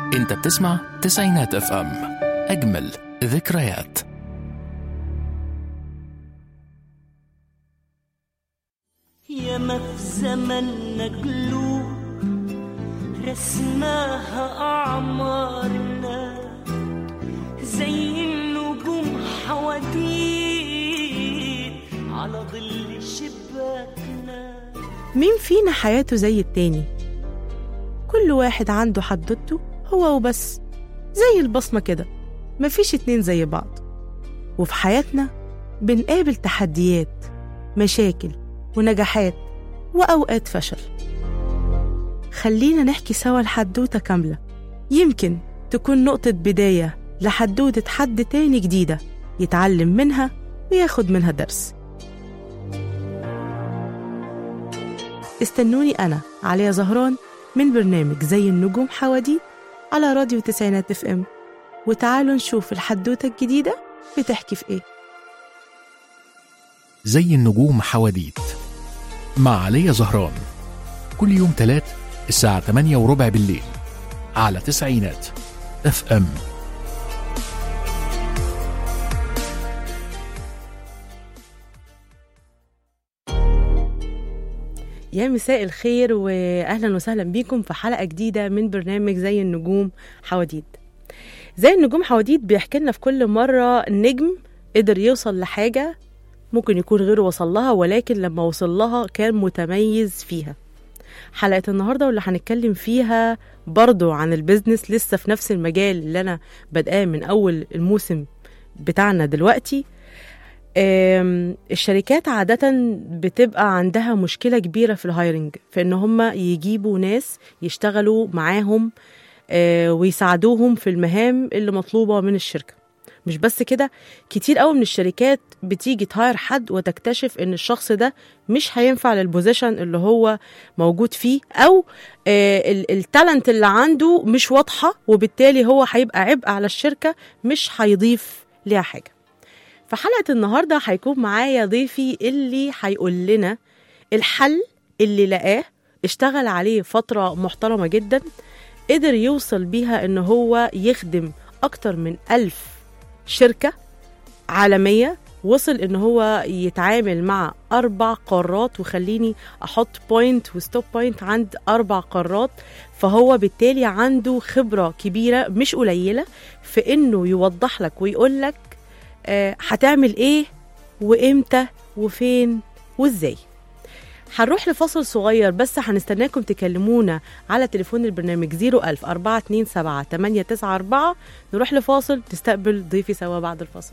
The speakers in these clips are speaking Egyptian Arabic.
انت بتسمع تسعينات اف ام اجمل ذكريات ياما في زمننا قلوب رسماها أعمارنا زي النجوم حواديت على ظل شباكنا مين فينا حياته زي التاني كل واحد عنده حدوته هو وبس زي البصمة كده مفيش اتنين زي بعض وفي حياتنا بنقابل تحديات مشاكل ونجاحات وأوقات فشل خلينا نحكي سوا الحدوتة كاملة يمكن تكون نقطة بداية لحدوتة حد تاني جديدة يتعلم منها وياخد منها درس استنوني أنا عليا زهران من برنامج زي النجوم حواديت على راديو تسعينات اف ام وتعالوا نشوف الحدوتة الجديدة بتحكي في ايه زي النجوم حواديت مع علي زهران كل يوم تلات الساعة 8 وربع بالليل على تسعينات اف ام يا مساء الخير واهلا وسهلا بيكم في حلقه جديده من برنامج زي النجوم حواديت زي النجوم حواديت بيحكي لنا في كل مره نجم قدر يوصل لحاجه ممكن يكون غيره وصل لها ولكن لما وصل لها كان متميز فيها حلقه النهارده واللي هنتكلم فيها برضو عن البيزنس لسه في نفس المجال اللي انا بادئاه من اول الموسم بتاعنا دلوقتي آم، الشركات عادة بتبقى عندها مشكلة كبيرة في الهايرنج في ان هم يجيبوا ناس يشتغلوا معاهم آه، ويساعدوهم في المهام اللي مطلوبة من الشركة مش بس كده كتير قوي من الشركات بتيجي تهاير حد وتكتشف ان الشخص ده مش هينفع للبوزيشن اللي هو موجود فيه او آه، ال- التالنت اللي عنده مش واضحة وبالتالي هو هيبقى عبء على الشركة مش هيضيف ليها حاجة في حلقة النهاردة هيكون معايا ضيفي اللي هيقول لنا الحل اللي لقاه اشتغل عليه فترة محترمة جدا قدر يوصل بيها ان هو يخدم اكتر من ألف شركة عالمية وصل ان هو يتعامل مع اربع قارات وخليني احط بوينت وستوب بوينت عند اربع قارات فهو بالتالي عنده خبرة كبيرة مش قليلة في انه يوضح لك ويقول لك آه، هتعمل ايه وامتى وفين وازاي هنروح لفصل صغير بس هنستناكم تكلمونا على تليفون البرنامج 01000 427 894 نروح لفاصل نستقبل ضيفي سوا بعد الفاصل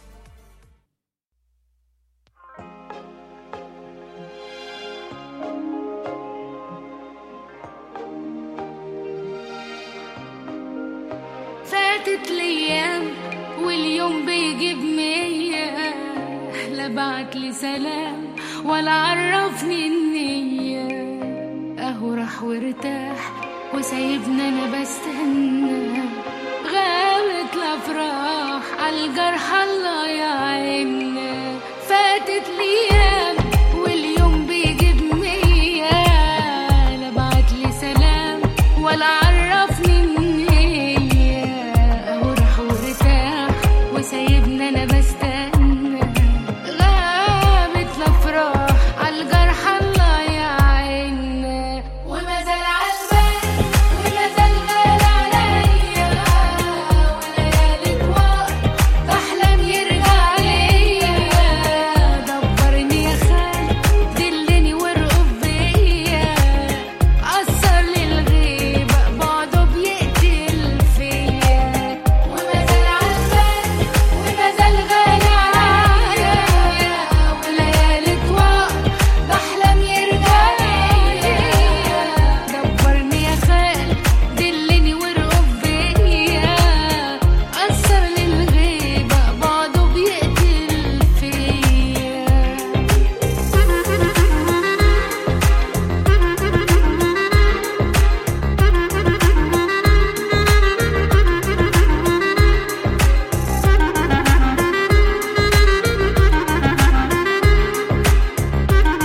فاتت الايام واليوم بيجيب مية لا بعت لي سلام ولا عرفني النية اهو راح وارتاح وسايبني انا بستنى غابت الافراح عالجرح الله يعيننا فاتت الايام واليوم بيجيب مية لا بعت لي سلام ولا عرفني النية اهو راح وارتاح وسايبني انا بستنى غابت الافراح عالجرح الله يعيننا وما زال عالبال وما زال غالي عليا وليالي طوال بحلم يرجع ليا دبرني يا خال دلني وارقب بيا أثر للغيبة بعده بيقتل فيا وما زال عالبال وما زال غالي عليا وليالي طوال بحلم يرجع ليا دبرني يا خال دلني وارقب بيا أثر للغيبة بعده بيقتل فيا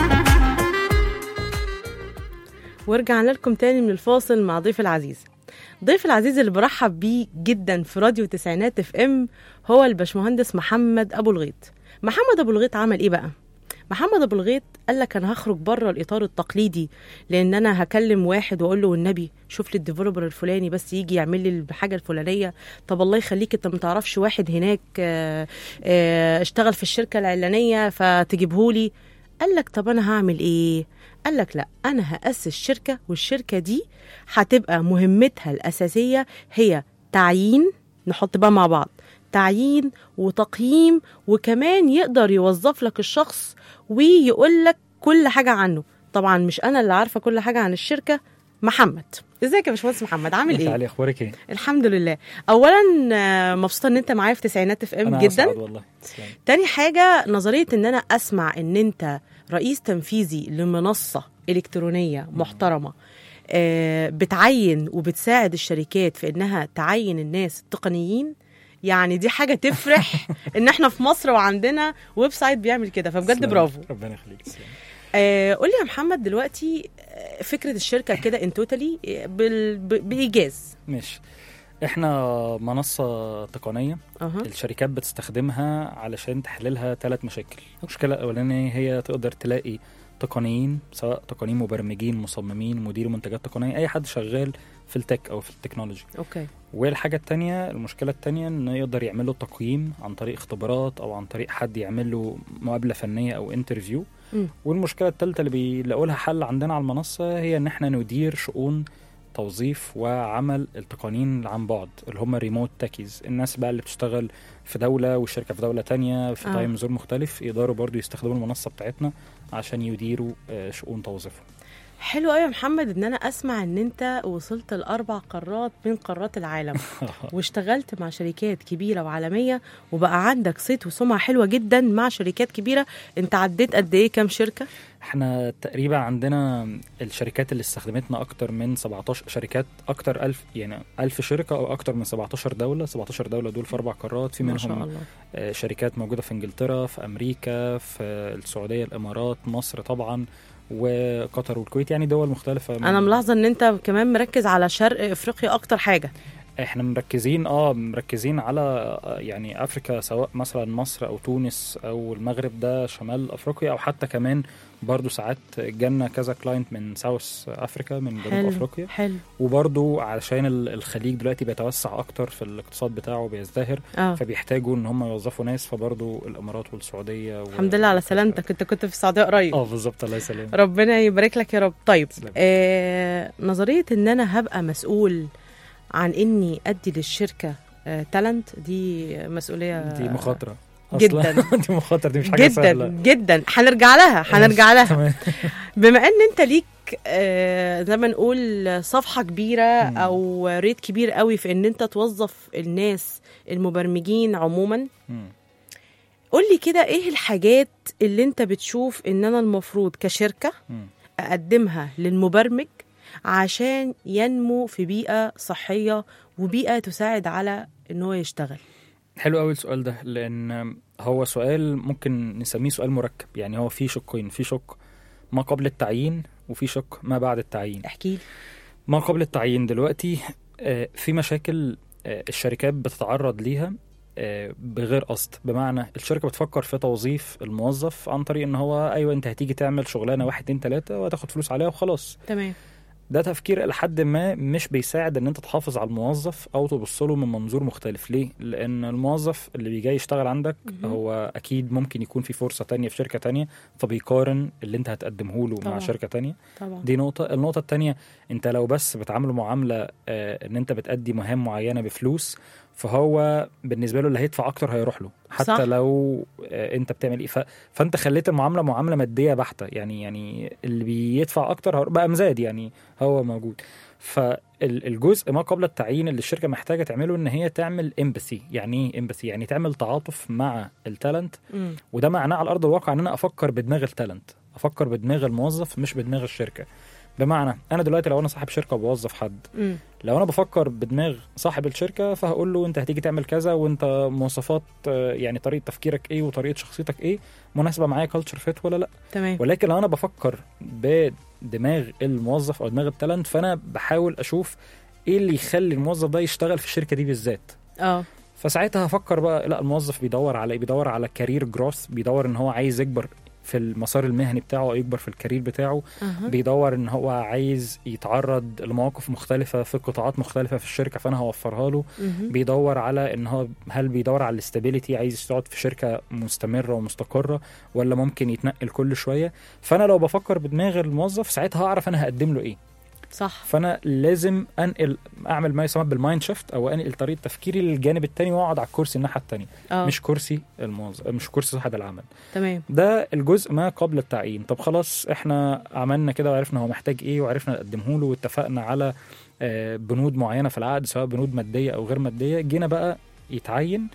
ورجعنا لكم تاني من الفاصل مع ضيف العزيز ضيف العزيز اللي برحب بيه جدا في راديو تسعينات اف ام هو الباشمهندس محمد ابو الغيط محمد ابو الغيط عمل ايه بقى محمد ابو الغيط قال لك انا هخرج بره الاطار التقليدي لان انا هكلم واحد واقول له والنبي شوف لي الديفلوبر الفلاني بس يجي يعمل لي الحاجه الفلانيه طب الله يخليك انت ما تعرفش واحد هناك آه، آه، اشتغل في الشركه العلانيه فتجيبهولي قال لك طب انا هعمل ايه قال لك لا انا هاسس شركه والشركه دي هتبقى مهمتها الاساسيه هي تعيين نحط بقى مع بعض تعيين وتقييم وكمان يقدر يوظف لك الشخص ويقول لك كل حاجه عنه طبعا مش انا اللي عارفه كل حاجه عن الشركه محمد ازيك يا باشمهندس محمد عامل ايه علي اخبارك ايه؟ الحمد لله اولا آه، مبسوطه ان انت معايا في تسعينات اف ام انا جدا أسعد والله تسلم. تاني حاجة نظرية إن أنا أسمع إن أنت رئيس تنفيذي لمنصة إلكترونية محترمة آه، بتعين وبتساعد الشركات في إنها تعين الناس التقنيين يعني دي حاجة تفرح إن إحنا في مصر وعندنا ويب سايت بيعمل كده فبجد تسلم. برافو ربنا يخليك تسلم. آه، قول لي يا محمد دلوقتي آه، فكرة الشركة كده ان توتالي بإيجاز ماشي احنا منصة تقنية أها الشركات بتستخدمها علشان تحللها ثلاث مشاكل المشكلة الأولانية هي تقدر تلاقي تقنيين سواء تقنيين مبرمجين مصممين مدير منتجات تقنية أي حد شغال في التك أو في التكنولوجي أوكي والحاجة التانية المشكلة التانية إنه يقدر يعمل له تقييم عن طريق اختبارات أو عن طريق حد يعمل له مقابلة فنية أو انترفيو مم. والمشكلة التالتة اللي بيلاقوا لها حل عندنا على المنصة هي إن إحنا ندير شؤون توظيف وعمل التقنيين اللي عن بعد اللي هم ريموت تاكيز الناس بقى اللي بتشتغل في دولة والشركة في دولة تانية في آه. تايم زون مختلف يقدروا برضو يستخدموا المنصة بتاعتنا عشان يديروا آه، شؤون توظيفهم حلو قوي يا محمد ان انا اسمع ان انت وصلت لاربع قارات من قارات العالم واشتغلت مع شركات كبيره وعالميه وبقى عندك صيت وسمعه حلوه جدا مع شركات كبيره انت عديت قد ايه كام شركه احنا تقريبا عندنا الشركات اللي استخدمتنا اكتر من 17 شركات اكتر ألف يعني ألف شركة او اكتر من 17 دولة 17 دولة دول في اربع قارات في ما شاء منهم الله آه، شركات موجودة في انجلترا في امريكا في السعودية الامارات مصر طبعا وقطر والكويت يعني دول مختلفة من- انا ملاحظه ان انت كمان مركز على شرق افريقيا اكتر حاجه احنا مركزين اه مركزين على آه، يعني افريكا سواء مثلا مصر او تونس او المغرب ده شمال افريقيا او حتى كمان برضو ساعات جالنا كذا كلاينت من ساوث افريكا من جنوب حلو افريقيا حلو وبرضو علشان ال- الخليج دلوقتي بيتوسع اكتر في الاقتصاد بتاعه بيزدهر اه فبيحتاجوا ان هم يوظفوا ناس فبرضو الامارات والسعوديه و... الحمد لله على سلامتك انت كنت في السعوديه قريب اه بالظبط الله يسلمك ربنا يبارك لك يا رب طيب تسلم. آه نظريه ان انا هبقى مسؤول عن اني ادي للشركه آه تالنت دي مسؤوليه دي مخاطره جداً. أصلاً دي مخاطره دي مش حاجه جدا سهله جدا هنرجع لها هنرجع لها تمام. بما ان انت ليك آه، زي ما نقول صفحه كبيره مم. او ريت كبير قوي في ان انت توظف الناس المبرمجين عموما مم. قول لي كده ايه الحاجات اللي انت بتشوف ان انا المفروض كشركه مم. اقدمها للمبرمج عشان ينمو في بيئه صحيه وبيئه تساعد على ان هو يشتغل حلو قوي السؤال ده لان هو سؤال ممكن نسميه سؤال مركب يعني هو في شقين في شق ما قبل التعيين وفي شق ما بعد التعيين احكي لي ما قبل التعيين دلوقتي آه، في مشاكل آه، الشركات بتتعرض ليها آه، بغير قصد بمعنى الشركه بتفكر في توظيف الموظف عن طريق ان هو ايوه انت هتيجي تعمل شغلانه واحد اتنين تلاته وهتاخد فلوس عليها وخلاص تمام ده تفكير لحد ما مش بيساعد ان انت تحافظ على الموظف او تبص له من منظور مختلف ليه لان الموظف اللي بيجي يشتغل عندك مهم. هو اكيد ممكن يكون في فرصه تانية في شركه تانية فبيقارن اللي انت هتقدمه له طبعا. مع شركه تانية طبعا دي نقطه النقطه التانية انت لو بس بتعامله معامله آه، ان انت بتأدي مهام معينه بفلوس فهو بالنسبه له اللي هيدفع اكتر هيروح له حتى صح. لو آه، انت بتعمل ايه ف... فانت خليت المعامله معامله ماديه بحته يعني يعني اللي بيدفع اكتر هيروح- بقى مزاد يعني هو موجود فالجزء ما قبل التعيين اللي الشركه محتاجه تعمله ان هي تعمل امباثي يعني ايه امباثي يعني تعمل تعاطف مع التالنت مم. وده معناه على ارض الواقع ان انا افكر بدماغ التالنت افكر بدماغ الموظف مش بدماغ الشركه بمعنى انا دلوقتي لو انا صاحب شركه وبوظف حد مم. لو انا بفكر بدماغ صاحب الشركه فهقول له انت هتيجي تعمل كذا وانت مواصفات آه، يعني طريقه تفكيرك ايه وطريقه شخصيتك ايه مناسبه معايا كلتشر فيت ولا لا تمام ولكن لو انا بفكر بدماغ الموظف او دماغ التالنت فانا بحاول اشوف ايه اللي يخلي الموظف ده يشتغل في الشركه دي بالذات اه فساعتها هفكر بقى لا الموظف بيدور على ايه بيدور على كارير جروث بيدور ان هو عايز يكبر في المسار المهني بتاعه او يكبر في الكارير بتاعه أها. بيدور ان هو عايز يتعرض لمواقف مختلفه في قطاعات مختلفه في الشركه فانا هوفرها له مهم. بيدور على ان هو هل بيدور على الاستابيليتي عايز يقعد في شركه مستمره ومستقره ولا ممكن يتنقل كل شويه فانا لو بفكر بدماغ الموظف ساعتها هعرف انا هقدم له ايه صح فانا لازم انقل اعمل ما يسمى بالمايند شيفت او انقل طريقه تفكيري للجانب التاني واقعد على الكرسي الناحيه التانيه اه مش كرسي الموظف مش كرسي صاحب العمل تمام ده الجزء ما قبل التعيين طب خلاص احنا عملنا كده وعرفنا هو محتاج ايه وعرفنا نقدمه له واتفقنا على آه، بنود معينه في العقد سواء بنود ماديه او غير ماديه جينا بقى يتعين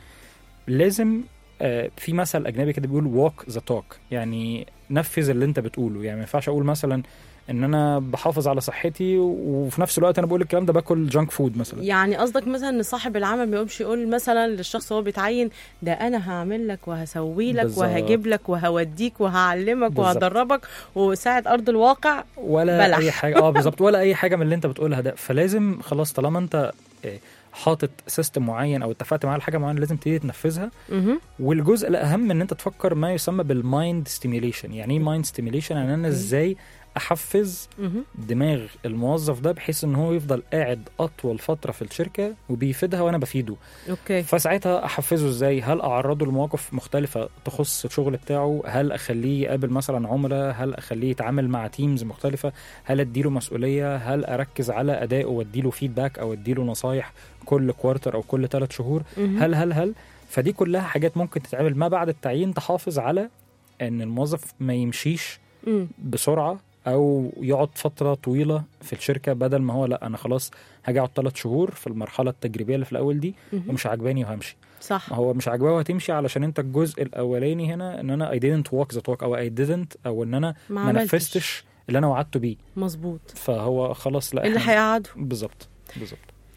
لازم آه، في مثل اجنبي كده بيقول walk ذا توك يعني نفذ اللي انت بتقوله يعني ما ينفعش اقول مثلا ان انا بحافظ على صحتي وفي نفس الوقت انا بقول الكلام ده باكل جانك فود مثلا يعني قصدك مثلا ان صاحب العمل ما يقومش يقول مثلا للشخص وهو بيتعين ده انا هعمل لك وهسوي لك بالظبط. وهجيب لك وهوديك وهعلمك بالظبط. وهدربك وساعة ارض الواقع ولا بلح. اي حاجه اه بالظبط ولا اي حاجه من اللي انت بتقولها ده فلازم خلاص طالما انت آه، حاطط سيستم معين او اتفقت معاه على حاجه معينه لازم تبتدي تنفذها مهم. والجزء الاهم ان انت تفكر ما يسمى بالمايند ستيميوليشن يعني ايه مايند ستيميوليشن يعني انا ازاي احفز مهم. دماغ الموظف ده بحيث ان هو يفضل قاعد اطول فتره في الشركه وبيفيدها وانا بفيده اوكي فساعتها احفزه ازاي هل اعرضه لمواقف مختلفه تخص الشغل بتاعه هل اخليه يقابل مثلا عملاء هل اخليه يتعامل مع تيمز مختلفه هل اديله مسؤوليه هل اركز على ادائه واديله فيدباك او اديله نصايح كل كوارتر او كل ثلاث شهور مهم. هل هل هل فدي كلها حاجات ممكن تتعمل ما بعد التعيين تحافظ على ان الموظف ما يمشيش مم. بسرعه او يقعد فتره طويله في الشركه بدل ما هو لا انا خلاص هاجي اقعد ثلاث شهور في المرحله التجريبيه اللي في الاول دي مهم. ومش عاجباني وهمشي صح ما هو مش عاجباه وهتمشي علشان انت الجزء الاولاني هنا ان انا I didn't walk the talk او I didn't او ان انا ما ما عملتش. نفذتش اللي انا وعدته بيه مظبوط فهو خلاص لا اللي إحنا- هيقعدوا بالظبط بالظبط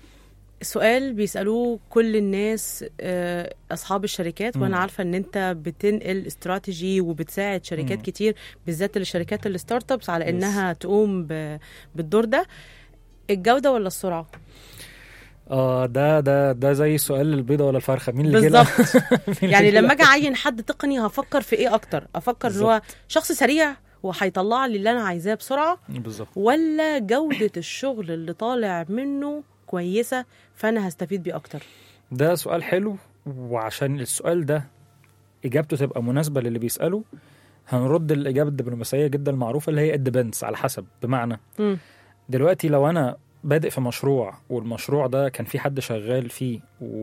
سؤال بيسألوه كل الناس آه، أصحاب الشركات وأنا مم. عارفة إن أنت بتنقل استراتيجي وبتساعد شركات مم. كتير بالذات الشركات الستارت ابس على Yes. إنها تقوم ب- بالدور ده الجودة ولا السرعة؟ اه ده ده ده زي سؤال البيضه ولا الفرخه مين اللي جه بالظبط مين يعني اللي جه لما أجي أعين حد تقني هفكر في إيه أكتر؟ أفكر إن هو بالظبط. شخص سريع وهيطلع لي اللي أنا عايزاه بسرعة بالظبط ولا جودة الشغل اللي طالع منه كويسة فأنا هستفيد بيه أكتر؟ ده سؤال حلو وعشان السؤال ده اجابته تبقى مناسبه للي بيساله هنرد الاجابه الدبلوماسيه جدا المعروفه اللي هي الديبندس على حسب بمعنى مم. دلوقتي لو انا بادئ في مشروع والمشروع ده كان في حد شغال فيه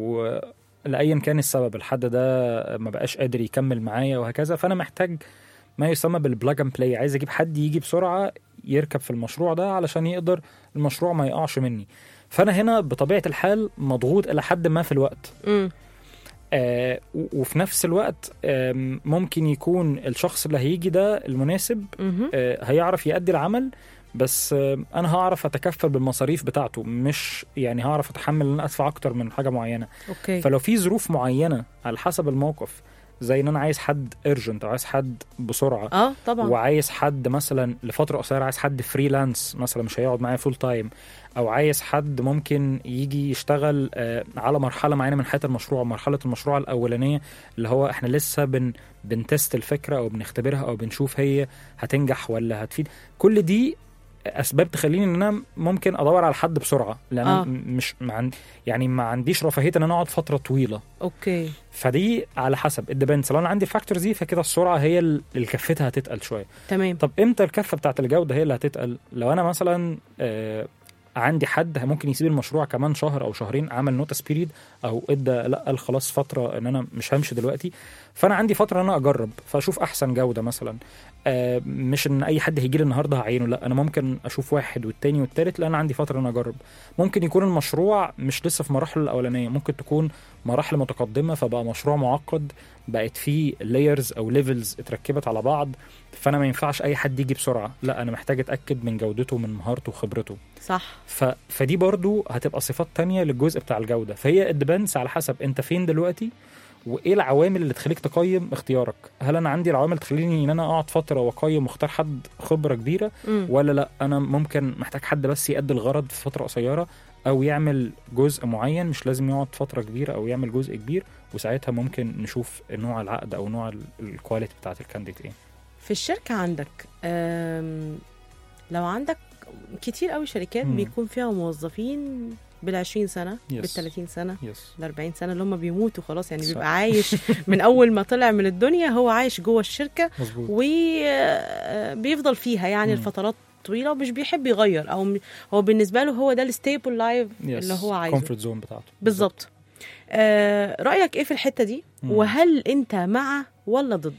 ولأيا كان السبب الحد ده ما بقاش قادر يكمل معايا وهكذا فانا محتاج ما يسمى بالبلاج اند بلاي عايز اجيب حد يجي بسرعه يركب في المشروع ده علشان يقدر المشروع ما يقعش مني فانا هنا بطبيعه الحال مضغوط الى حد ما في الوقت مم. آه و- وفي نفس الوقت آم، ممكن يكون الشخص اللي هيجي ده المناسب مهم. آه، هيعرف يأدي العمل بس آه، انا هعرف اتكفل بالمصاريف بتاعته مش يعني هعرف اتحمل ان انا ادفع اكتر من حاجه معينه أوكي فلو في ظروف معينه على حسب الموقف زي ان انا عايز حد ارجنت او عايز حد بسرعه اه طبعا وعايز حد مثلا لفتره قصيره عايز حد فريلانس مثلا مش هيقعد معايا فول تايم او عايز حد ممكن يجي يشتغل آه، على مرحله معينه من حياه المشروع مرحله المشروع الاولانيه اللي هو احنا لسه بن بنتست الفكره او بنختبرها او بنشوف هي هتنجح ولا هتفيد كل دي اسباب تخليني ان انا ممكن ادور على حد بسرعه لان آه. آه. مش ما عن- يعني ما عنديش رفاهيه ان انا اقعد فتره طويله اوكي فدي على حسب الديبندس لو انا عندي الفاكتورز دي فكده السرعه هي ال- اللي كفتها هتتقل شويه تمام طب امتى الكفه بتاعت الجوده هي اللي هتتقل لو انا مثلا آه عندي حد ممكن يسيب المشروع كمان شهر او شهرين عمل نوتس بيريد او ادى لا قال خلاص فتره ان انا مش همشي دلوقتي فانا عندي فتره ان انا اجرب فاشوف احسن جوده مثلا آه مش ان اي حد هيجي لي النهارده هعينه لا انا ممكن اشوف واحد والتاني والتالت لان عندي فتره ان انا اجرب ممكن يكون المشروع مش لسه في مراحله الاولانيه ممكن تكون مراحل متقدمه فبقى مشروع معقد بقت فيه لايرز او ليفلز اتركبت على بعض فانا ما ينفعش اي حد يجي بسرعه لا انا محتاج اتاكد من جودته من مهارته وخبرته صح ف... فدي برضو هتبقى صفات تانية للجزء بتاع الجوده فهي الديبندس على حسب انت فين دلوقتي وايه العوامل اللي تخليك تقيم اختيارك هل انا عندي العوامل تخليني ان انا اقعد فتره واقيم واختار حد خبره كبيره مم. ولا لا انا ممكن محتاج حد بس يأدي الغرض في فتره قصيره او يعمل جزء معين مش لازم يقعد فتره كبيره او يعمل جزء كبير وساعتها ممكن نشوف نوع العقد او نوع ال- الكواليتي بتاعت الكانديديت ايه في الشركه عندك أم، لو عندك كتير قوي شركات مم. بيكون فيها موظفين بال 20 سنه Yes. بال 30 سنه يس ال 40 سنه اللي هم بيموتوا خلاص يعني صح. بيبقى عايش من اول ما طلع من الدنيا هو عايش جوه الشركه مظبوط وبيفضل فيها يعني مم. لفترات طويله ومش بيحب يغير او م- هو بالنسبه له هو ده الستيبل لايف اللي هو عايزه كومفورت زون بتاعته بالظبط آه رايك ايه في الحته دي مم. وهل انت مع ولا ضد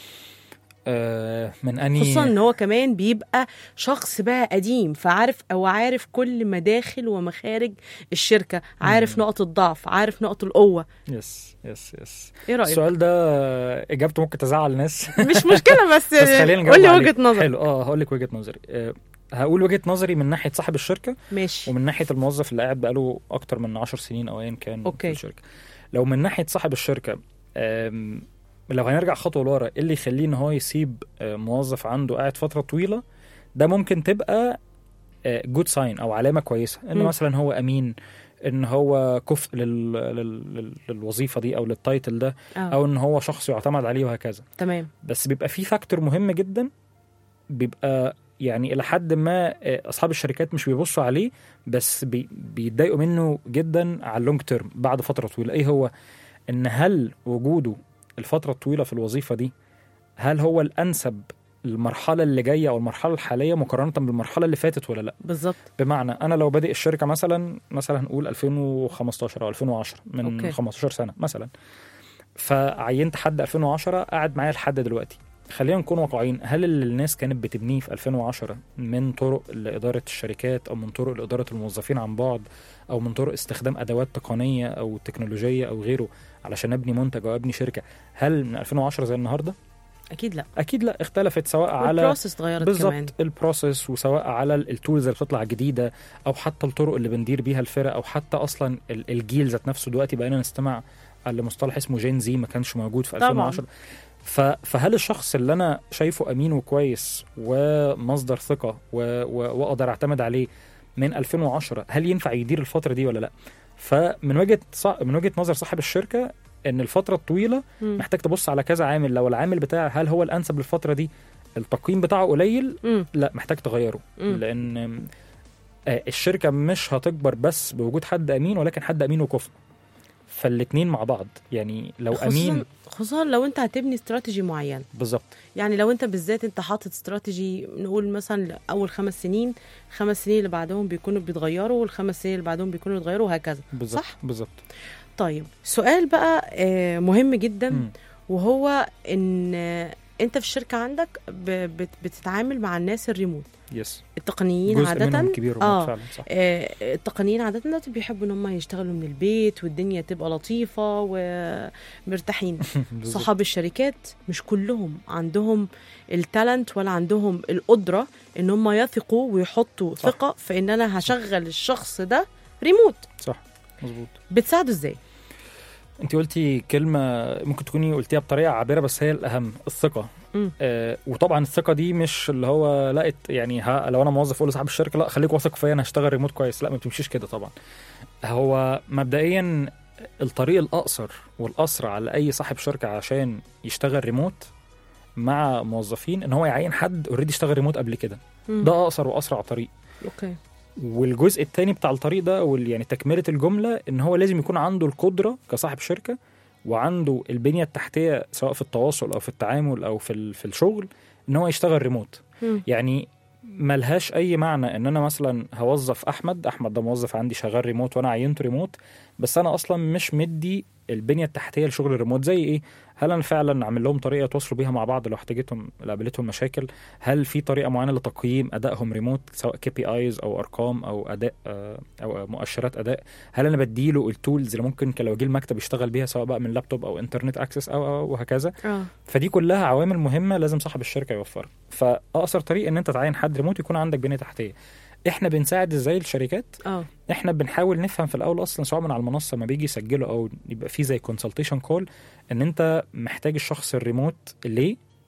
آه من اني خصوصا ان هو كمان بيبقى شخص بقى قديم فعارف او عارف كل مداخل ومخارج الشركه عارف مم. نقط الضعف عارف نقط القوه يس يس يس ايه رايك السؤال ده آه، اجابته ممكن تزعل ناس مش مشكله بس, بس خلينا نجاوب قول لي عليه. وجهه نظر حلو اه هقول لك وجهه نظري آه هقول وجهه نظري من ناحيه صاحب الشركه ماشي ومن ناحيه الموظف اللي قاعد بقاله اكتر من 10 سنين او ايا كان أوكي. في الشركه لو من ناحيه صاحب الشركه آم، لو هنرجع خطوه لورا ايه اللي يخليه ان هو يسيب آه، موظف عنده قاعد فتره طويله ده ممكن تبقى جود ساين او علامه كويسه ان مم. مثلا هو امين ان هو كفء لل... لل... لل... للوظيفه دي او للتايتل ده آه. او ان هو شخص يعتمد عليه وهكذا تمام بس بيبقى في فاكتور مهم جدا بيبقى يعني الى حد ما آه، اصحاب الشركات مش بيبصوا عليه بس بي بيتضايقوا منه جدا على اللونج تيرم بعد فتره طويله ايه هو ان هل وجوده الفتره الطويله في الوظيفه دي هل هو الانسب المرحله اللي جايه او المرحله الحاليه مقارنه بالمرحله اللي فاتت ولا لا بالظبط بمعنى انا لو بادئ الشركه مثلا مثلا نقول 2015 او 2010 من أوكي. أوكي. 15 سنه مثلا فعينت حد 2010 قاعد معايا لحد دلوقتي خلينا نكون واقعيين هل اللي الناس كانت بتبنيه في 2010 من طرق لإدارة الشركات أو من طرق لإدارة الموظفين عن بعد أو من طرق استخدام أدوات تقنية أو تكنولوجية أو غيره علشان أبني منتج أو أبني شركة هل من 2010 زي النهاردة؟ اكيد لا أكيد لا اختلفت سواء على البروسيس اتغيرت كمان بالظبط البروسيس وسواء على ال- التولز اللي بتطلع جديده او حتى الطرق اللي بندير بيها الفرق او حتى اصلا ال- الجيل ذات نفسه دلوقتي بقينا نستمع على مصطلح اسمه جين زي ما كانش موجود في طبعاً. 2010 ف- فهل الشخص اللي انا شايفه امين وكويس ومصدر ثقه و- و- واقدر اعتمد عليه من 2010 هل ينفع يدير الفتره دي ولا لا فمن وجهه ص- من وجهه نظر صاحب الشركه ان الفتره الطويله مم. محتاج تبص على كذا عامل لو العامل بتاع هل هو الانسب للفتره دي التقييم بتاعه قليل مم. لا محتاج تغيره مم. لان آه، الشركه مش هتكبر بس بوجود حد امين ولكن حد امين وكفء فالاتنين مع بعض يعني لو امين خصوصا خصوصا لو انت هتبني استراتيجي معين بالظبط يعني لو انت بالذات انت حاطط استراتيجي نقول مثلا اول خمس سنين خمس سنين اللي بعدهم بيكونوا بيتغيروا والخمس سنين اللي بعدهم بيكونوا بيتغيروا وهكذا بالظبط صح بالظبط طيب سؤال بقى آه، مهم جدا مم. وهو ان آه، انت في الشركه عندك ب- بت- بتتعامل مع الناس الريموت يس التقنيين جزء عاده منهم كبير آه. فعلا صح آه، التقنيين عادة دلوقتي بيحبوا ان هم يشتغلوا من البيت والدنيا تبقى لطيفة ومرتاحين بالظبط. صحاب الشركات مش كلهم عندهم التالنت ولا عندهم القدرة ان هم يثقوا ويحطوا صح. ثقة في ان انا هشغل الشخص ده ريموت صح مظبوط بتساعده ازاي انت قلتي كلمه ممكن تكوني قلتيها بطريقه عابره بس هي الاهم الثقه مم. آه وطبعا الثقه دي مش اللي هو لقيت يعني ها لو انا موظف اقول لصاحب الشركه لا خليك واثق فيا انا هشتغل ريموت كويس لا ما بتمشيش كده طبعا هو مبدئيا الطريق الاقصر والاسرع لاي صاحب شركه عشان يشتغل ريموت مع موظفين ان هو يعين حد اوريدي اشتغل ريموت قبل كده مم. ده اقصر واسرع طريق اوكي والجزء الثاني بتاع الطريق ده وال- يعني تكمله الجمله ان هو لازم يكون عنده القدره كصاحب شركه وعنده البنيه التحتيه سواء في التواصل او في التعامل او في ال- في الشغل ان هو يشتغل ريموت مم. يعني ملهاش اي معنى ان انا مثلا هوظف احمد احمد ده موظف عندي شغال ريموت وانا عينته ريموت بس انا اصلا مش مدي البنيه التحتيه لشغل الريموت زي ايه هل انا فعلا عامل لهم طريقه يتواصلوا بيها مع بعض لو احتاجتهم لو قابلتهم مشاكل هل في طريقه معينه لتقييم ادائهم ريموت سواء كي بي ايز او ارقام او اداء آه، او مؤشرات اداء هل انا بديله التولز اللي ممكن كان لو جه المكتب يشتغل بيها سواء بقى من لابتوب او انترنت اكسس او او وهكذا اه فدي كلها عوامل مهمه لازم صاحب الشركه يوفرها فاقصر طريق ان انت تعين حد ريموت يكون عندك بنيه تحتيه احنا بنساعد ازاي الشركات اه احنا بنحاول نفهم في الاول اصلا سواء من على المنصه ما بيجي يسجلوا او يبقى في زي كونسلتيشن كول ان انت محتاج الشخص الريموت ليه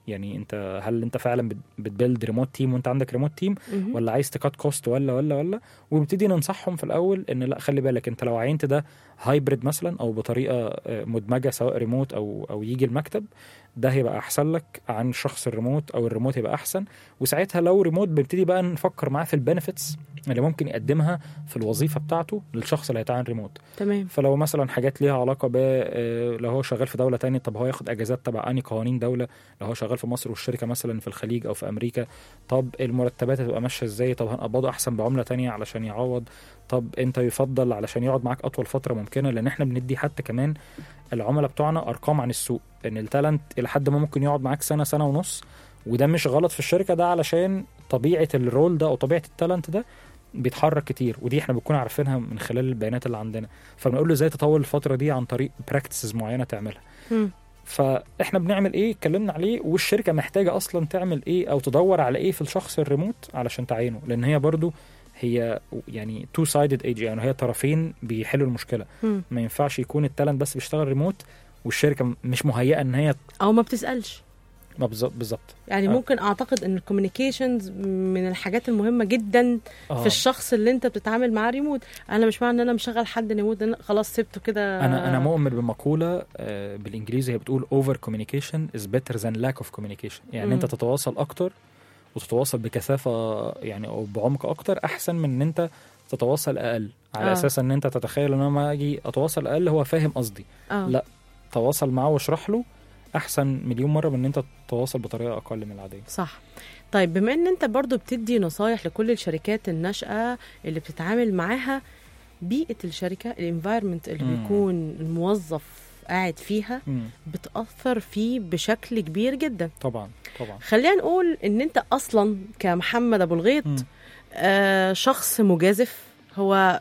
يعني انت هل انت فعلا بت- بتبيلد ريموت تيم وانت عندك ريموت تيم مهم. ولا عايز تكات كوست ولا ولا ولا وبنبتدي ننصحهم في الاول ان لا خلي بالك انت لو عينت ده هايبريد مثلا او بطريقه آه، مدمجه سواء ريموت او او يجي المكتب ده هيبقى احسن لك عن شخص الريموت او الريموت يبقى احسن وساعتها لو ريموت بنبتدي بقى نفكر معاه في البنفيتس اللي ممكن يقدمها في الوظيفه بتاعته للشخص اللي هيتعين ريموت تمام فلو مثلا حاجات ليها علاقه ب آه، لو هو شغال في دوله تانية طب هو ياخد اجازات تبع انهي قوانين دوله لو هو شغال في مصر والشركه مثلا في الخليج او في امريكا طب المرتبات هتبقى ماشيه ازاي طب هنقبضه احسن بعمله تانية علشان يعوض طب انت يفضل علشان يقعد معاك اطول فتره ممكنه لان احنا بندي حتى كمان العملاء بتوعنا ارقام عن السوق ان التالنت الى حد ما ممكن يقعد معاك سنه سنه ونص وده مش غلط في الشركه ده علشان طبيعه الرول ده او طبيعه التالنت ده بيتحرك كتير ودي احنا بنكون عارفينها من خلال البيانات اللي عندنا فبنقول له ازاي تطول الفتره دي عن طريق براكتسز معينه تعملها مم. فاحنا بنعمل ايه اتكلمنا عليه والشركه محتاجه اصلا تعمل ايه او تدور على ايه في الشخص الريموت علشان تعينه لان هي برضو هي يعني تو سايدد ايج يعني هي طرفين بيحلوا المشكله مم. ما ينفعش يكون التالنت بس بيشتغل ريموت والشركه مش مهيئه ان هي او ما بتسالش ما بالظبط بالظبط يعني آه. ممكن اعتقد ان الكوميونيكيشنز من الحاجات المهمه جدا آه. في الشخص اللي انت بتتعامل معاه ريموت انا مش معنى ان انا مشغل حد ريموت إن أنا خلاص سبته كده انا انا مؤمن بمقوله آه، بالانجليزي هي بتقول اوفر كوميونيكيشن از بيتر ذان لاك اوف كوميونيكيشن يعني مم. انت تتواصل اكتر وتتواصل بكثافه يعني او بعمق اكتر احسن من ان انت تتواصل اقل على آه. اساس ان انت تتخيل ان انا لما اجي اتواصل اقل هو فاهم قصدي آه. لا. تواصل معاه واشرح له احسن مليون مره من ان انت تتواصل بطريقه اقل من العاديه صح طيب بما ان انت برضو بتدي نصايح لكل الشركات الناشئه اللي بتتعامل معاها بيئه الشركه الانفايرمنت اللي مم. بيكون الموظف قاعد فيها مم. بتاثر فيه بشكل كبير جدا طبعا طبعا خلينا نقول ان انت اصلا كمحمد ابو الغيط مم. آه شخص مجازف هو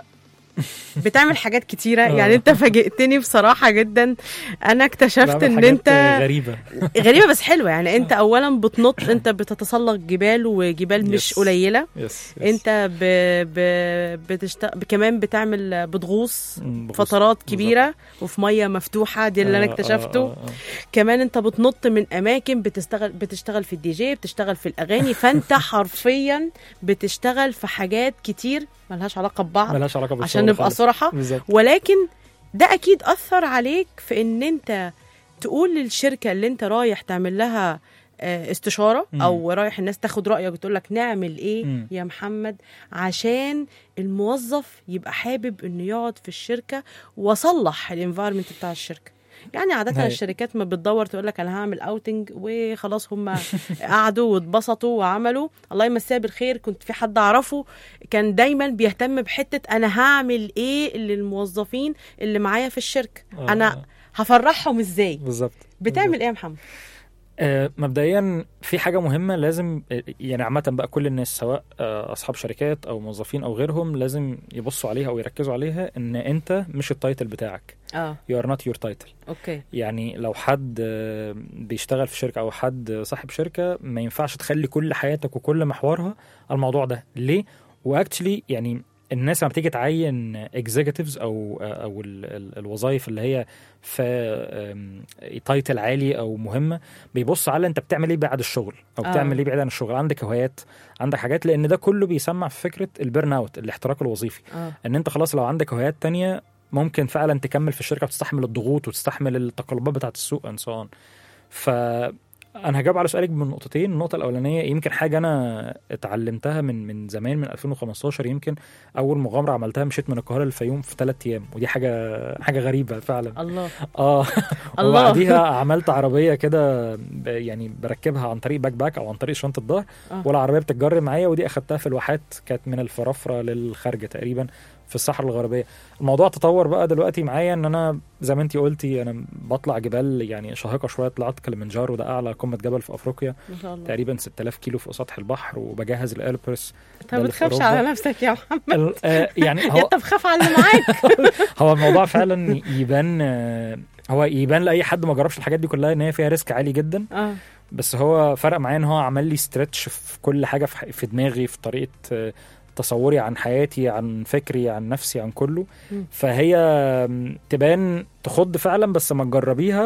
بتعمل حاجات كتيرة آه. يعني انت فاجئتني بصراحة جدا انا اكتشفت بعمل ان حاجات انت غريبه غريبة بس حلوة يعني انت اولا بتنط انت بتتسلق جبال وجبال مش Yes. قليلة يس انت ب... ب... بتشت... كمان بتعمل بتغوص مم، بغص. فترات كبيرة وفي مية مفتوحة دي اللي انا آه، آه، اكتشفته آه، آه. كمان انت بتنط من اماكن بتشتغل بتشتغل في الدي جي بتشتغل في الاغاني فانت حرفيا بتشتغل في حاجات كتير ملهاش علاقه ببعض ملهاش علاقه بالشغل عشان نبقى خالص. صراحه بالظبط ولكن ده اكيد اثر عليك في ان انت تقول للشركه اللي انت رايح تعمل لها آه، استشاره مم. او رايح الناس تاخد رايك وتقول لك نعمل ايه مم. يا محمد عشان الموظف يبقى حابب انه يقعد في الشركه واصلح الانفايرمنت بتاع الشركه يعني عادة هي. الشركات ما بتدور تقول لك انا هعمل اوتنج وخلاص هم قعدوا واتبسطوا وعملوا الله يمسيها بالخير كنت في حد اعرفه كان دايما بيهتم بحتة انا هعمل ايه للموظفين اللي معايا في الشركة آه، انا آه. هفرحهم ازاي بالظبط بتعمل ايه يا محمد آه، مبدئيا في حاجه مهمه لازم آه، يعني عامه بقى كل الناس سواء آه، اصحاب شركات او موظفين او غيرهم لازم يبصوا عليها او يركزوا عليها ان انت مش التايتل بتاعك اه you are not your title اوكي يعني لو حد آه، بيشتغل في شركه او حد صاحب شركه ما ينفعش تخلي كل حياتك وكل محورها على الموضوع ده ليه واكشلي يعني الناس لما بتيجي تعين اكزيكتيفز او او ال- ال- الوظائف اللي هي في تايتل عالي او مهمه بيبص على انت بتعمل ايه بعد الشغل او آه. بتعمل ايه بعيد عن الشغل عندك هوايات عندك حاجات لان ده كله بيسمع في فكره البيرن اوت الاحتراق الوظيفي اه ان انت خلاص لو عندك هوايات تانية ممكن فعلا تكمل في الشركه وتستحمل الضغوط وتستحمل التقلبات بتاعه السوق and so on ف انا هجاوب على سؤالك من نقطتين النقطه الاولانيه يمكن حاجه انا اتعلمتها من من زمان من 2015 يمكن اول مغامره عملتها مشيت من القاهره للفيوم في ثلاث ايام ودي حاجه حاجه غريبه فعلا الله اه الله. وبعديها عملت عربيه كده ب- يعني بركبها عن طريق باك باك او عن طريق شنطه ظهر آه. والعربيه بتتجرب معايا ودي اخدتها في الواحات كانت من الفرافره للخارجه تقريبا في الصحراء الغربيه الموضوع تطور بقى دلوقتي معايا ان انا زي ما انتي قلتي انا بطلع جبال يعني شاهقه شويه طلعت كليمنجارو ده اعلى قمه جبل في افريقيا ما شاء الله تقريبا 6000 كيلو فوق سطح البحر وبجهز الالبرس انت ده ما اللي في بتخافش أوروبا. على نفسك يا محمد ال- آه، يعني يا هو انت بخاف على اللي معاك هو الموضوع فعلا يبان آه، هو يبان لاي حد ما جربش الحاجات دي كلها ان هي فيها ريسك عالي جدا اه بس هو فرق معايا ان هو عمل لي ستريتش في كل حاجه في ح- في دماغي في طريقه آه، تصوري عن حياتي عن فكري عن نفسي عن كله مم. فهي آم، تبان تخض فعلا بس ما تجربيها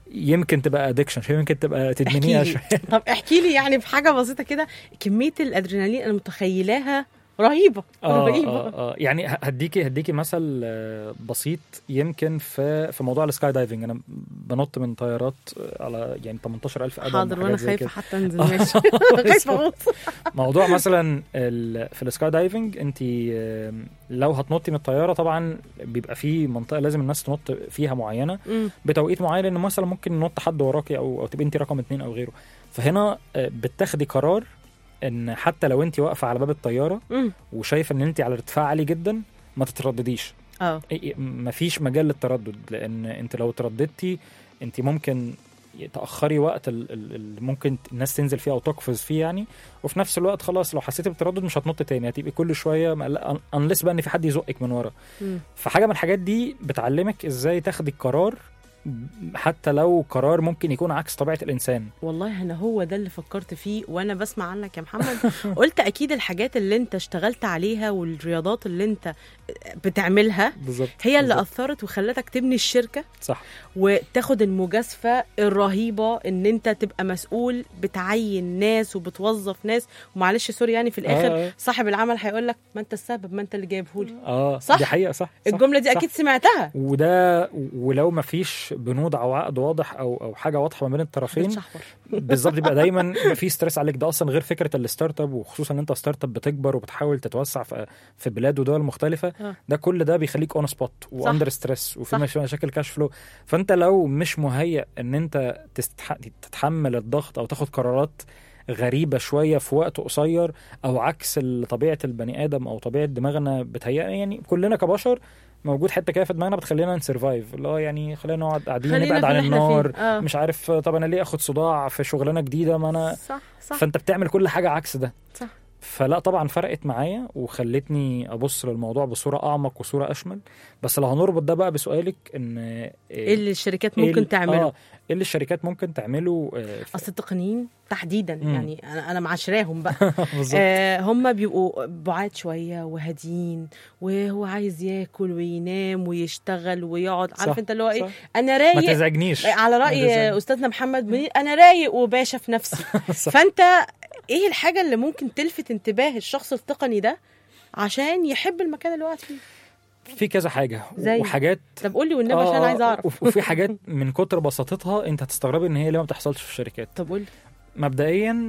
يمكن تبقى ادكشن يمكن تبقى تدمنيها احكي شويه لي طب احكي لي يعني في حاجه بسيطه كده كميه الادرينالين انا متخيلاها رهيبه اه رهيبه اه اه يعني ه- هديكي هديكي مثل آه، بسيط يمكن في في موضوع السكاي دايفنج انا بنط من طيارات على يعني 18000 قدم حاضر وانا وحاجات زي خايفه كده. حتى انزل ماشي خايفه اموت موضوع مثلا ال- في السكاي دايفنج انت آم، لو هتنطي من الطياره طبعا بيبقى في منطقه لازم الناس تنط فيها معينه مم. بتوقيت معين لان مثلا ممكن ينط حد وراكي او او تبقي انت رقم اتنين او غيره فهنا آه، بتاخدي قرار ان حتى لو انت واقفه على باب الطياره مم. وشايفه ان انت على ارتفاع عالي جدا ما تتردديش اه إيه- إيه، مفيش مجال للتردد لان انت لو ترددتي انت ممكن تاخري وقت ال- ال- اللي ممكن الناس تنزل فيه او تقفز فيه يعني وفي نفس الوقت خلاص لو حسيتي بالتردد مش هتنط تاني هتبقي كل شويه انلس بقى ان في حد يزقك من ورا مم. فحاجه من الحاجات دي بتعلمك ازاي تاخدي القرار حتى لو قرار ممكن يكون عكس طبيعه الانسان والله انا هو ده اللي فكرت فيه وانا بسمع عنك يا محمد قلت اكيد الحاجات اللي انت اشتغلت عليها والرياضات اللي انت بتعملها بالظبط هي اللي بالظبط. اثرت وخلتك تبني الشركه صح وتاخد المجازفه الرهيبه ان انت تبقى مسؤول بتعين ناس وبتوظف ناس ومعلش سوري يعني في الاخر آه. صاحب العمل هيقول لك ما انت السبب ما انت اللي جايبهولي اه صح؟ دي حقيقه صح, صح الجمله دي صح. اكيد سمعتها وده ولو ما فيش بنود او عقد واضح او او حاجه واضحه ما بين الطرفين بتشحور. بالظبط يبقى دايما يبقى في ستريس عليك ده اصلا غير فكره الستارت اب وخصوصا ان انت ستارت اب بتكبر وبتحاول تتوسع في في بلاد ودول مختلفه آه. ده كل ده بيخليك اون سبوت واندر ستريس وفي صح. مش- مشاكل كاش فلو فانت لو مش مهيئ ان انت تستح... تتحمل الضغط او تاخد قرارات غريبة شوية في وقت قصير أو عكس ال- طبيعة البني آدم أو طبيعة دماغنا بتهيأ يعني كلنا كبشر موجود حتة كده في دماغنا بتخلينا نسرفايف اللي هو يعني خلينا نقعد قاعدين خلينا نبعد في عن اللي احنا النار فيه. آه. مش عارف طب انا ليه اخد صداع في شغلانه جديده ما انا صح صح فانت بتعمل كل حاجه عكس ده صح. فلا طبعا فرقت معايا وخلتني ابص للموضوع بصوره اعمق وصوره اشمل بس لو هنربط ده بقى بسؤالك ان ايه اللي الشركات إيه ممكن ال- تعمله اه ايه اللي الشركات ممكن تعمله آه، في- اصل التقنيين تحديدا مم. يعني انا انا معاشراهم بقى بالظبط آه هم بيبقوا بعاد شويه وهاديين وهو عايز ياكل وينام ويشتغل ويقعد عارف صح، انت اللي هو ايه صح. انا ما رايق تزعجنيش على ما راي تزعجنيش. استاذنا محمد منير انا رايق وباشا في نفسي صح. فانت ايه الحاجه اللي ممكن تلفت انتباه الشخص التقني ده عشان يحب المكان اللي هو قاعد فيه في كذا حاجه زي؟ وحاجات طب قول لي والنبي عشان آه، عايز اعرف وف- وفي حاجات من كتر بساطتها انت هتستغربي ان هي ليه ما بتحصلش في الشركات طب قول لي مبدئيا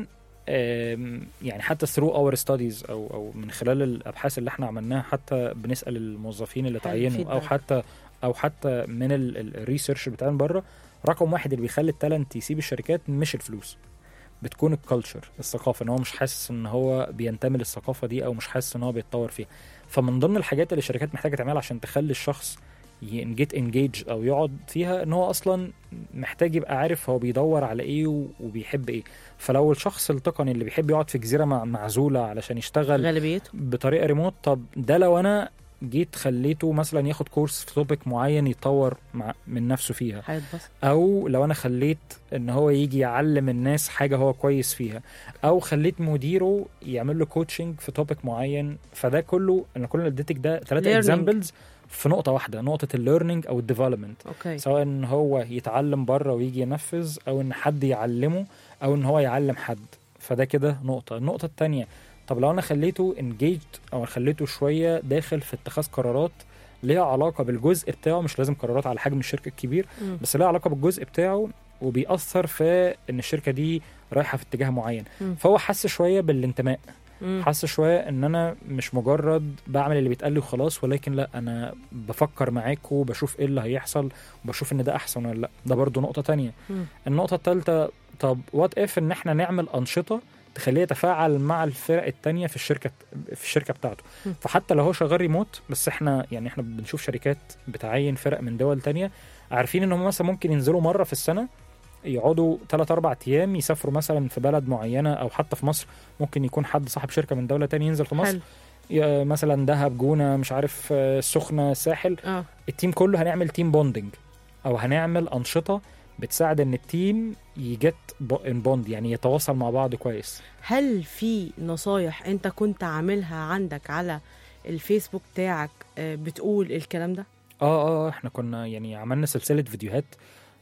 آم، يعني حتى through our studies او او من خلال الابحاث اللي احنا عملناها حتى بنسال الموظفين اللي حلو، تعينوا او feedback. حتى او حتى من الريسيرش بتاع بره رقم واحد اللي بيخلي التالنت يسيب الشركات مش الفلوس بتكون الكالتشر الثقافه ان هو مش حاسس ان هو بينتمي للثقافه دي او مش حاسس ان هو بيتطور فيها فمن ضمن الحاجات اللي الشركات محتاجه تعملها عشان تخلي الشخص جيت انجيج او يقعد فيها ان هو اصلا محتاج يبقى عارف هو بيدور على ايه و- وبيحب ايه فلو الشخص التقني اللي بيحب يقعد في جزيره مع- معزوله علشان يشتغل غالبيته بطريقه ريموت طب ده لو انا جيت خليته مثلا ياخد كورس في توبيك معين يتطور مع من نفسه فيها هيتبسط او لو انا خليت ان هو يجي يعلم الناس حاجه هو كويس فيها او خليت مديره يعمل له كوتشنج في توبيك معين فده كله انا كل اللي اديتك ده ثلاثه Learning. اكزامبلز في نقطه واحده نقطه الليرنينج او الديفلوبمنت اوكي سواء ان هو يتعلم بره ويجي ينفذ او ان حد يعلمه او ان هو يعلم حد فده كده نقطه النقطه الثانيه طب لو انا خليته انجيجد او خليته شويه داخل في اتخاذ قرارات ليها علاقه بالجزء بتاعه مش لازم قرارات على حجم الشركه الكبير مم. بس ليها علاقه بالجزء بتاعه وبيأثر في ان الشركه دي رايحه في اتجاه معين مم. فهو حس شويه بالانتماء مم. حاسس شويه ان انا مش مجرد بعمل اللي بيتقال لي وخلاص ولكن لا انا بفكر معاكم وبشوف ايه اللي هيحصل وبشوف ان ده احسن ولا لا ده برضو نقطه تانية مم. النقطه الثالثه طب وات اف ان احنا نعمل انشطه تخليه يتفاعل مع الفرق التانية في الشركه في الشركه بتاعته مم. فحتى لو هو شغال ريموت بس احنا يعني احنا بنشوف شركات بتعين فرق من دول تانية عارفين ان هم مثلا ممكن ينزلوا مره في السنه يقعدوا 3 4 ايام يسافروا مثلا في بلد معينه او حتى في مصر ممكن يكون حد صاحب شركه من دوله تانية ينزل في مصر حلو ي- مثلا دهب جونه مش عارف آه، السخنه الساحل اه التيم كله هنعمل تيم بوندنج او هنعمل انشطه بتساعد ان التيم يجت ان بوند يعني يتواصل مع بعض كويس هل في نصايح انت كنت عاملها عندك على الفيسبوك بتاعك آه، بتقول الكلام ده اه اه احنا كنا يعني عملنا سلسله فيديوهات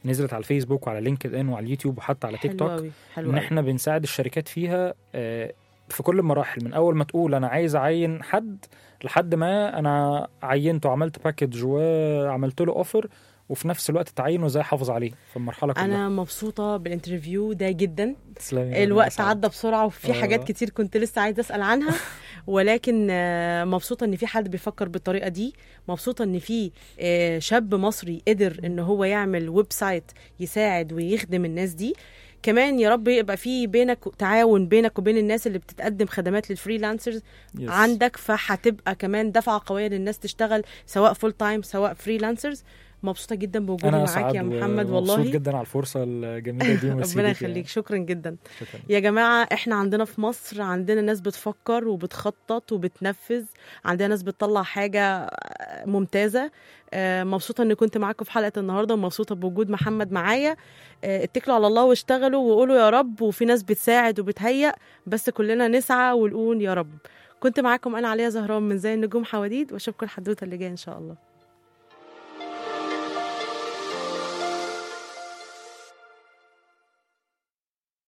نزلت على الفيسبوك وعلى لينكد ان وعلى اليوتيوب وحتى على تيك حلو توك قوي حلو ان قوي. احنا بنساعد الشركات فيها آه، في كل المراحل من اول ما تقول انا عايز اعين حد لحد ما انا عينته وعملت باكج وعملت له اوفر وفي نفس الوقت تعينه ازاي احافظ عليه في المرحله كلها انا مبسوطه بالانترفيو ده جدا تسلمي يا الوقت أسعد. عدى بسرعه وفي آه. حاجات كتير كنت لسه عايزه اسال عنها ولكن آه، مبسوطه ان في حد بيفكر بالطريقه دي مبسوطه ان في آه، شاب مصري قدر ان هو يعمل ويب سايت يساعد ويخدم الناس دي كمان يا رب يبقى في بينك تعاون بينك وبين الناس اللي بتتقدم خدمات للفريلانسرز Yes. عندك فهتبقى كمان دفعه قويه للناس تشتغل سواء فول تايم سواء فريلانسرز مبسوطه جدا بوجودي انا معاك سعد يا محمد ومبسوط والله جدا على الفرصه الجميله دي وميرسي ربنا ليكي يعني. يخليك شكرا جدا شكرا يا جماعة احنا عندنا في مصر عندنا ناس بتفكر وبتخطط وبتنفذ عندنا ناس بتطلع حاجة ممتازة آه، مبسوطة اني كنت معاكم في حلقة النهاردة ومبسوطة بوجود محمد معايا آه، اتكلوا على الله واشتغلوا وقولوا يا رب وفي ناس بتساعد وبتهيأ بس كلنا نسعى ونقول يا رب كنت معاكم انا عليا زهران من زي النجوم حواديد واشوفكم الحدوتة اللي جاية ان شاء الله